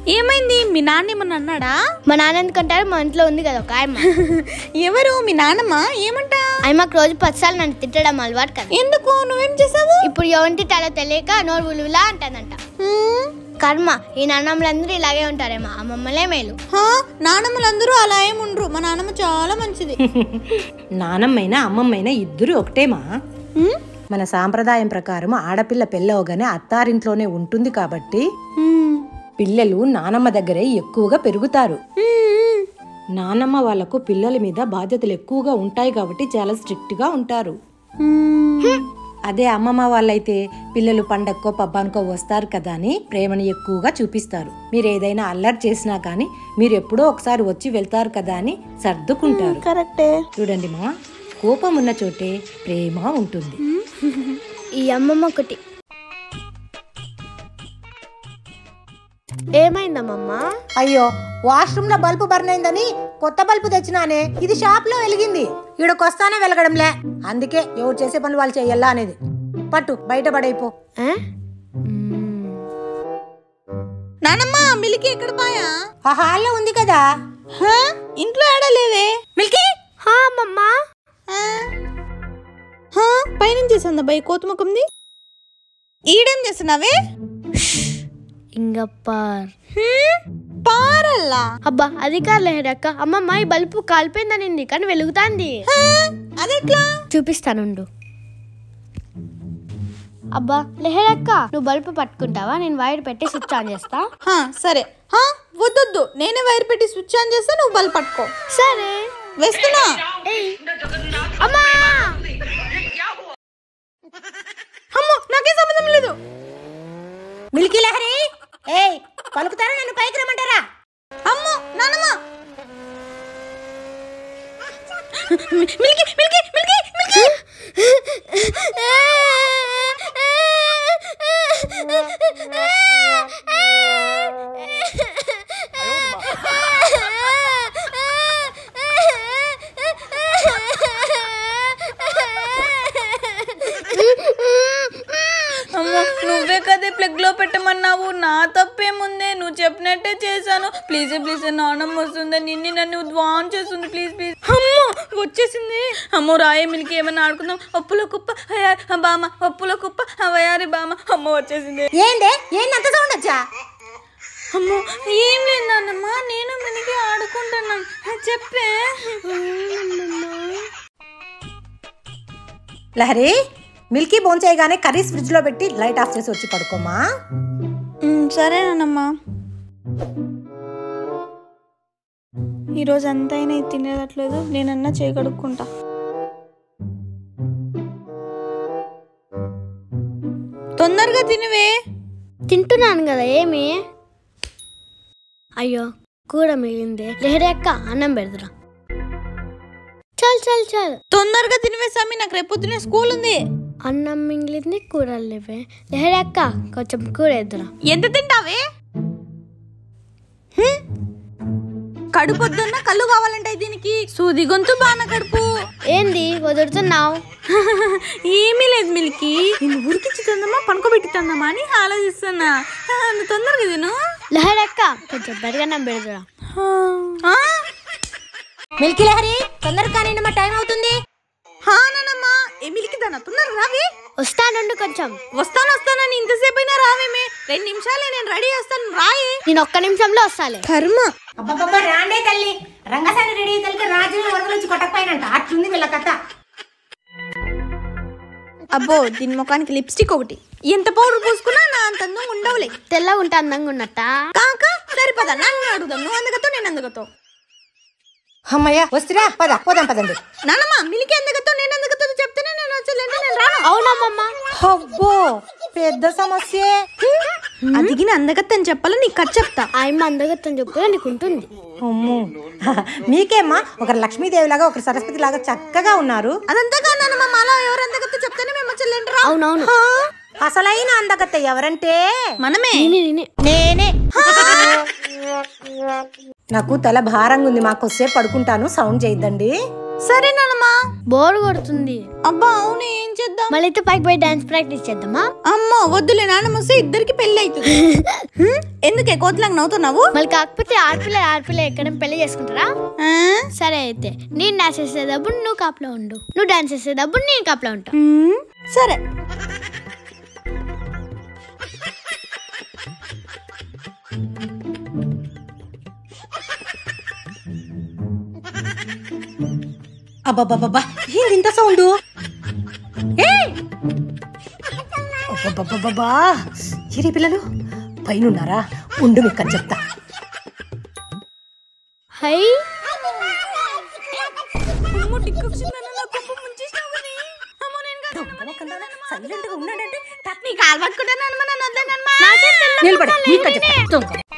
ఏమైంది మీ నాన్న ఏమన్నా అన్నాడా మా నాన్న ఎందుకంటారు మా ఇంట్లో ఉంది కదా ఒక ఆయమ్మ ఎవరు మీ నాన్నమ్మ ఏమంటా ఆయమ్మకు రోజు పదిసార్లు నన్ను తిట్టడం అలవాటు కదా ఎందుకు నువ్వేం చేసావు ఇప్పుడు ఎవరిని తిట్టాలో తెలియక నోరు ఉలువులా అంటానంట హ్మ్? కర్మ ఈ నాన్నమ్మలందరూ ఇలాగే ఉంటారేమో అమ్మమ్మలే మేలు హా, నానమ్మలందరూ అలా ఏం ఉండరు మా నాన్నమ్మ చాలా మంచిది నానమ్మైనా అమ్మమ్మైనా ఇద్దరు ఒకటేమా హ్మ్? మన సాంప్రదాయం ప్రకారం ఆడపిల్ల పెళ్ళవగానే అత్తారింట్లోనే ఉంటుంది కాబట్టి హ్మ్. పిల్లలు నానమ్మ దగ్గరే ఎక్కువగా పెరుగుతారు హ్మ్. నానమ్మ వాళ్ళకు పిల్లల మీద బాధ్యతలు ఎక్కువగా ఉంటాయి కాబట్టి చాలా స్ట్రిక్ట్ గా ఉంటారు హ్మ్. అదే అమ్మమ్మ వాళ్ళైతే పిల్లలు పండక్కో పబ్బానికో వస్తారు కదా అని ప్రేమను ఎక్కువగా చూపిస్తారు మీరు ఏదైనా అల్లరి చేసినా కానీ మీరు ఎప్పుడో ఒకసారి వచ్చి వెళ్తారు కదా అని సర్దుకుంటారు కరెక్టే చూడండి మా కోపం ఉన్న చోటే ప్రేమ ఉంటుంది ఈ అమ్మమ్మ ఒకటి ఏమైందమ్మమ్మ అయ్యో వాష్రూమ్ లో బల్బు బర్న్ అయిందని కొత్త బల్బు తెచ్చినానే ఇది షాప్ లో వెలిగింది ఈడకొస్తానే వెలగడంలే అందుకే ఎవరు చేసే పనులు వాళ్ళు చెయ్యాలా అనేది పట్టు బయట పడైపో ఆ? మ్మ్. నానమ్మ మిల్కి ఎక్కడ పాయా ఆ హాల్లో ఉంది కదా హా? ఇంట్లో ఆడలేదే మిల్కీ హా అమ్మమ్మ ఆ? హా, పైనుంచి చేసిందా బై కోతుముఖంది ఈడేం చేస్తున్నావే ఇంగప్పార్ హ్మ్? పారల్లా అబ్బా అది కాదులేరక్క అమ్మమ్మ ఈ బల్బు కాలిపోయిందనింది కానీ వెలుగుతాంది హా, అదెట్లా చూపిస్తానుండు అబ్బా లెహరక్క నువ్వు బల్బు పట్టుకుంటావా నేను వైర్ పెట్టి స్విచ్ ఆన్ చేస్తా హా, సరే హా, వద్దొద్దు నేనే వైర్ పెట్టి స్విచ్ ఆన్ చేస్తే నువ్వు బల్బ్ పట్టుకో సరే వేస్తున్నా ఏయ్. అమ్మా అమ్మో నాకేం సంబంధం లేదు మిల్కీ లహరి ఏయ్ పలుకుతారా నన్ను పైకి రమ్మంటారా అమ్మో నానమ్మ మిల్కీ మిల్కీ మిల్కీ మిల్కీ అమ్మో నువ్వే కదే ప్లగ్ లో పెట్టమన్నావు నా తప్పేముందే నువ్వు చెప్పినట్టే చేశాను ప్లీజ్ ప్లీజ్ నానమ్మ వస్తుంది నిన్ను నన్ను వాన్ చేస్తుంది ప్లీజ్ ప్లీజ్ అమ్మో వచ్చేసింది అమ్మో రాయే మిల్కి ఏమన్నా ఆడుకుందాం ఒప్పులో కుప్ప అయ్యా, బామ ఒప్పులో కుప్ప వయారి బామ అమ్మో వచ్చేసింది ఏందే ఏంది అంత సౌండ్ వచ్చా అమ్మో ఏం లేదు నాన్నమ్మ నేను మినికి ఆడుకుంటున్నాం చెప్పే లహరి మిల్కీ భోంచేయగానే కర్రీస్ ఫ్రిడ్జ్ లో పెట్టి లైట్ ఆఫ్ చేసి వచ్చి పడుకోమా ఉమ్, సరే నాన్నమ్మ ఈరోజు అంతా అయినా ఇది తినేదట్లేదు నేనన్నా చేయగడుక్కుంటా తొందరగా తినవే తింటున్నాను కదా ఏమి అయ్యో కూర మిగిలింది లెహరక్క అన్నం పెడదురా చల్ చల్ చల్ తొందరగా తినవే స్వామి నాకు రేపు పొద్దునే స్కూల్ ఉంది అన్నం మిగిలింది కూరలు లేవే లెహరక్క కొంచెం కూర ఎదురా ఎంత తింటావే హ్మ్? కడుపొద్దున్న కళ్ళు కావాలంటాయి దీనికి సూది గొంతు బాన కడుపు ఏంది వదులుతున్నావు ఏమీ లేదు మిల్కి నేను ఉరికిచ్చి తందమా పనుకోబెట్టి తందమా అని ఆలోచిస్తున్నా అంత తొందరగా తిను లెహరక్క కొంచెం పెరగన్నం పెడదురా ఆ? మిల్కీ లహరి తొందరగా కానీ మా టైం అవుతుంది హా నానమ్మా ఏ మిల్కి దానా తొందరగా రావే వస్తానుండు కొంచెం వస్తాను వస్తానని ఇంతసేపు అయినా రావేమే రెండు నిమిషాలే నేను రెడీ చేస్తాను రాయి నేను ఒక్క నిమిషంలో వస్తాలే కర్మ అబ్బబ్బబ్బా రాండే తల్లి రంగసాని రెడీ తల్లి రాజుని వరదలు వచ్చి కొట్టకపోయినంట అట్లుంది వీళ్ళ కథ అబ్బో దీని ముఖానికి లిప్స్టిక్ ఒకటి ఎంత పౌడర్ పూసుకున్నా నా అంత అందంగా ఉండవులే తెల్లగా ఉంటే అందంగా ఉన్నట్ట కాక సరిపదా నన్ను అడుగుదాం నువ్వు అందుకతో నేను అందుకతో అమ్మయ్య వస్తురా పద పోదాం పదండి నానమ్మ మిలికి ఎందుకతో నేను ఎందుకతో చెప్తేనే నేను వచ్చేలేంటే నేను రాను అవునమ్మమ్మ అబ్బో పెద్ద సమస్య అదిగిన అందగత్తని చెప్పాలి నీకు కథ చెప్తా ఆయమ్మ అందగత్తని చెప్పి నీకు ఉంటుంది అమ్మో మీకేమ్మా ఒకరు లక్ష్మీదేవి లాగా ఒకరు సరస్వతి లాగా చక్కగా ఉన్నారు అదంతా కాదు నానమ్మ మాలో ఎవరు అందగత్తో చెప్తేనే మేము వచ్చేలేంటి రా అవునవును అసలైన అందగత్త ఎవరంటే మనమే నేనే నేనే నేనే నాకు తల భారంగా ఉంది మాకు వస్తే పడుకుంటాను సౌండ్ చేయొద్దండి సరే నానమ్మ బోర్ కొడుతుంది అబ్బా అవును ఏం చేద్దాం మళ్ళీ అయితే పైకి పోయి డాన్స్ ప్రాక్టీస్ చేద్దామా అమ్మ వద్దులే నాన్నమ్మ వస్తే ఇద్దరికి పెళ్ళి అవుతుంది హ్మ్? ఎందుకే కోతులకు నవ్వుతున్నావు మళ్ళీ కాకపోతే ఆడపిల్ల ఆడపిల్ల ఎక్కడ పెళ్లి చేసుకుంటారా ఆ? సరే అయితే నేను డాన్స్ చేసేటప్పుడు నువ్వు కాపులో ఉండు నువ్వు డాన్స్ చేసేటప్పుడు నేను కాపులో ఉంటా మ్మ్, సరే అబ్బబ్బబ్బబ్బా ఏంది ఇంత సౌండ్ అబ్బబ్బబ్బబ్బా ఇరి పిల్లలు పైన ఉన్నారా ఉండు మీకు చెప్తా హై అమ్మో, టిక్కొచ్చిందన్న, నా కొంప ముంచేసినావు కదే. అమ్మో, నేను కాదు. సైలెంట్ గా ఉన్నాడంటే నీ కాలు పట్టుకుంటాను అన్నమా, నన్ను వదిలేనమ్మా. నిలబడి మీకు చెప్తా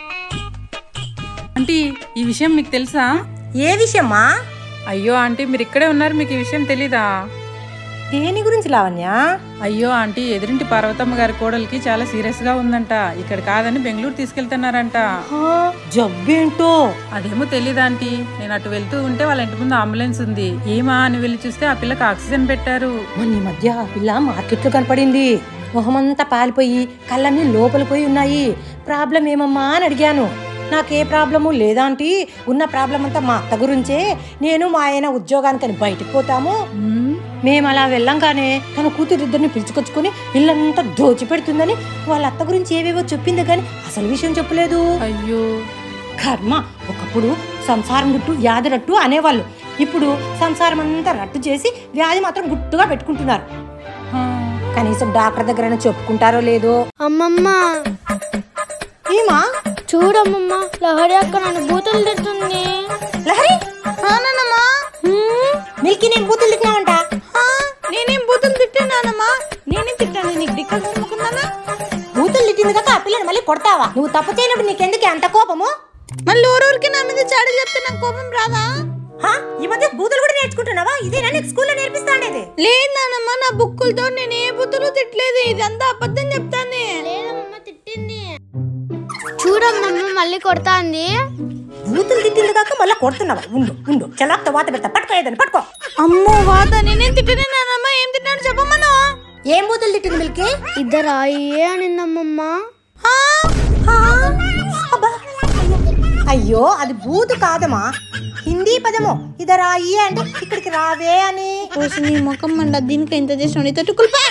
ఆంటీ ఈ విషయం మీకు తెలుసా ఏ విషయమ్మా అయ్యో ఆంటీ మీరు ఇక్కడే ఉన్నారు మీకు ఈ విషయం తెలీదా దేని గురించి లావణ్య అయ్యో ఆంటీ ఎదురింటి పార్వతమ్మ గారి కోడలికి చాలా సీరియస్ గా ఉందంట ఇక్కడ కాదని బెంగళూరు తీసుకెళ్తున్నారంట జబ్బేంటో అదేమో తెలీదా ఆంటీ నేను అటు వెళ్తూ ఉంటే వాళ్ళ ఇంటి ముందు అంబులెన్స్ ఉంది ఏమా అని వెళ్ళి చూస్తే ఆ పిల్లకి ఆక్సిజన్ పెట్టారు మొన్న ఈ మధ్య ఆ పిల్ల మార్కెట్లో కనపడింది మొహమంతా పాలిపోయి కళ్ళన్నీ లోపల పోయి ఉన్నాయి ప్రాబ్లం ఏమమ్మా అని అడిగాను నాకే ప్రాబ్లము లేదా ఆంటీ ఉన్న ప్రాబ్లం అంతా మా అత్త గురించే నేను మా ఆయన ఉద్యోగానికని బయటికి పోతాము మేము అలా వెళ్ళంగానే తన కూతురిద్దరిని పిలుచుకొచ్చుకొని ఇల్లంతా దోచి పెడుతుందని వాళ్ళ అత్త గురించి ఏవేవో చెప్పింది కానీ అసలు విషయం చెప్పలేదు అయ్యో కర్మ ఒకప్పుడు సంసారం గుట్టు వ్యాధి రట్టు అనేవాళ్ళు ఇప్పుడు సంసారం అంతా రట్టు చేసి వ్యాధి మాత్రం గుట్టుగా పెట్టుకుంటున్నారు హా. కనీసం డాక్టర్ దగ్గరైనా చెప్పుకుంటారో లేదో అమ్మమ్మ ఏమా చూడమ్మమ్మ లహరి అక్క నన్ను బూతులు తిడుతుంది లహరి ఆ, నాన్నమ్మా. మిల్కీ నేను బూతులు తిట్టినావంట ఆ, నేనేం బూతులు తిట్టానమ్మా నేనేం తిట్టాను నీకు దిక్కలు తినుకున్నానా బూతులు తిట్టింది కాక ఆ పిల్లని మళ్ళీ కొడతావా నువ్వు తప్పు చేయనప్పుడు నీకెందుకు అంత కోపము మళ్ళీ ఊరూరికి నా మీద చాడీలు చెప్తే నాకు కోపం రాదా హా? ఈ మధ్య బూతులు కూడా నేర్చుకుంటున్నావా ఇదేనా నీకు స్కూల్లో నేర్పిస్తా అనేది లేదు నాన్నమ్మ నా బుక్కులతో నేను ఏ బుద్ధులు తిట్టలేదు ఇదంతా అబద్ధం చెప్తానే లేదమ్మమ్మ తిట్టింది చూడమ్మమ్మ మళ్ళీ కొడతాంది బూతులు తిట్టింది కాక మళ్ళీ కొడుతున్నావా ఉండు ఉండు చలాక్తో వాత పెడతా పట్టుకో ఏదని పట్టుకో అమ్మో వాత నేనేం తిట్టనే నాన్నమ్మ ఏం తిట్టాను చెప్పమను ఏం బూతులు తిట్టింది మిల్కీ ఇద్దరు అయ్యే అనిందమ్మమ్మ ఆ? ఆ? అబ్బా, అయ్యో. అయ్యో అది బూతు కాదమ్మా హిందీ పదము ఇదరా అయ్యే అంటే ఇక్కడికి రావే అని కోసం నీ ముఖం మండ దీనికి ఎంత చేసిన నీతో టుకుల్పా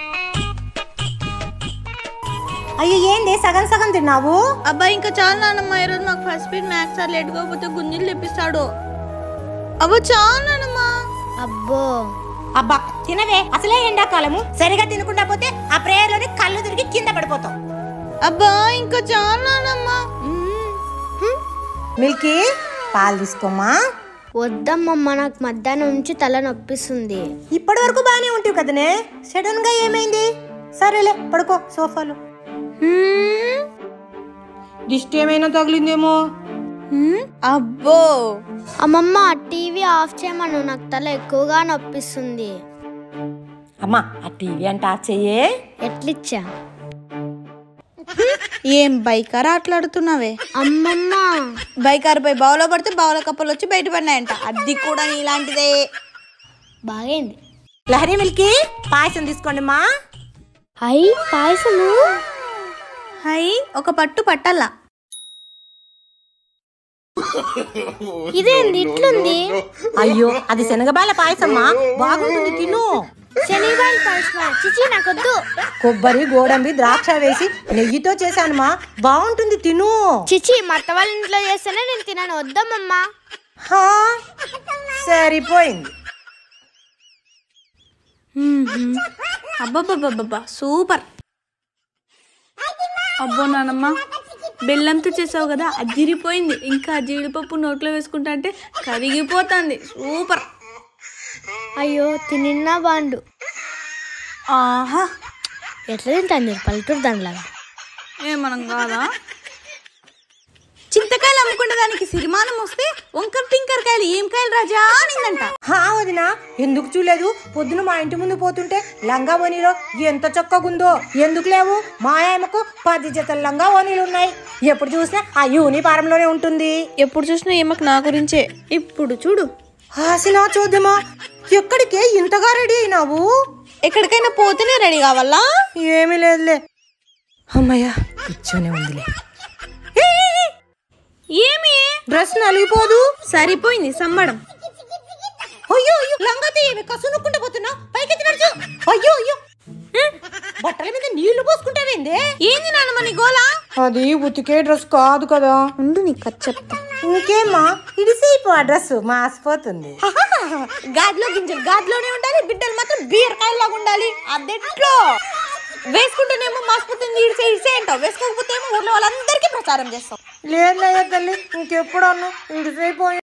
అయ్యో ఏంది సగం సగం తిన్నావు అబ్బా ఇంకా చాలు నాన్నమ్మ ఈరోజు మాకు first period maths sir late కాకపోతే గుంజీలు తెప్పిస్తాడు అబ్బా చాలు నాన్నమ్మ అబ్బో అబ్బా తినవే అసలే ఎండాకాలము సరిగా తినకుండా పోతే ఆ ప్రేయర్ లోని కళ్ళు తిరిగి కింద పడిపోతావు అబ్బా ఇంకా చాలు నాన్నమ్మ మిల్కీ పాలు తీసుకోమ్మా వద్దమ్మమ్మ నాకు మధ్యాహ్నం నుంచి తల నొప్పిస్తుంది ఇప్పటి వరకు బానే ఉంటావు కదనే సడన్ గా ఏమైంది సరేలే పడుకో సోఫాలో దిష్టి ఏమైనా తగిలిందేమో హ్మ్? అబ్బో అమ్మమ్మ టీవీ ఆఫ్ చేయమను నాకు తల ఎక్కువగా నొప్పిస్తుంది అమ్మా ఆ టీవీ అంటే ఆ చెయ్యే ఎట్లిచ్చా ఏం బైకార్ ఆటలాడుతున్నావే అమ్మమ్మ బైకార్ పై బావులో పడితే బావుల కప్పలు వచ్చి బయట పడినాయంట అది కూడా నీలాంటిదే బాగైంది లహరి మిల్కీ పాయసం తీసుకోండి మా అయ్యి పాయసము హై ఒక పట్టు పట్టాలా ఇదేంది ఇట్లుంది అయ్యో అది శనగబాల పాయసమ్మా బాగుంటుంది తిను శనివారం పాయసమా చిచి నాకొద్దు కొబ్బరి గోడంబి ద్రాక్ష వేసి నెయ్యితో చేశానుమా బాగుంటుంది తిను చిచి మా అత్త వాళ్ళ ఇంట్లో చేస్తేనే నేను తినను వద్దమ్మమ్మ హా సరిపోయింది అబ్బబ్బబ్బబ్బా సూపర్ అబ్బో నానమ్మ బెల్లంతో చేసావు కదా అదిరిపోయింది ఇంకా జీడిపప్పు నోట్లో వేసుకుంటా అంటే కరిగిపోతుంది సూపర్ అయ్యో తినిన్నా బాండు ఆహా ఎట్లా తింటాను నేను పల్లెటూరు దానిలాగా ఏమనం కాదా చింతకాయలు అమ్ముకునే దానికి సిరిమానం వస్తే వంకర టింకర్ కాయలు ఏం కాయలు రాజా అనిందంట హా వదినా ఎందుకు చూడలేదు పొద్దున మా ఇంటి ముందు పోతుంటే లంగా ఓనీలో ఎంత చక్కగుందో ఎందుకు లేవు మా ఆయమ్మకు పది జతల లంగా ఓనీలు ఉన్నాయి ఎప్పుడు చూసినా ఆ యూనిఫారంలోనే ఉంటుంది ఎప్పుడు చూసినా ఏమకు నా గురించే ఇప్పుడు చూడు హాసినా చూద్దామా ఎక్కడికే ఇంతగా రెడీ అయినావు ఎక్కడికైనా పోతేనే రెడీ కావాలా ఏమీ లేదులే అమ్మయ్యా కూర్చొనే ఉందిలే డ్రెస్ నలిగిపోదు సరిపోయింది సమ్మడం అయ్యో అయ్యో లంగతి ఏమి కసునుక్కుంటూ పోతున్నావు పైకి నడుచు అయ్యో అయ్యో బట్టల మీద నీళ్లు పోసుకుంటావేందే ఏంది నాన్నమ్మ నీ గోలా అది ఉతికే డ్రెస్ కాదు కదా ఉండు నీ కథ చెప్తా ఇంకేమ్మా ఇడిసేపు ఆ డ్రెస్ మాసిపోతుంది గాదిలో గింజలు గాదిలోనే ఉండాలి బిడ్డలు మాత్రం బీరకాయలాగా ఉండాలి అదెట్లో వేసుకుంటేనేమో మాసిపోతుంది ఇడిసే ఇడిసే అంటావు వేసుకోకపోతే ఏమో ఊర్లో వాళ్ళందరికీ ప్రచారం చేస్తాం లేదు తల్లి ఇంకెప్పుడు అన్ను ఇడిసైపోయి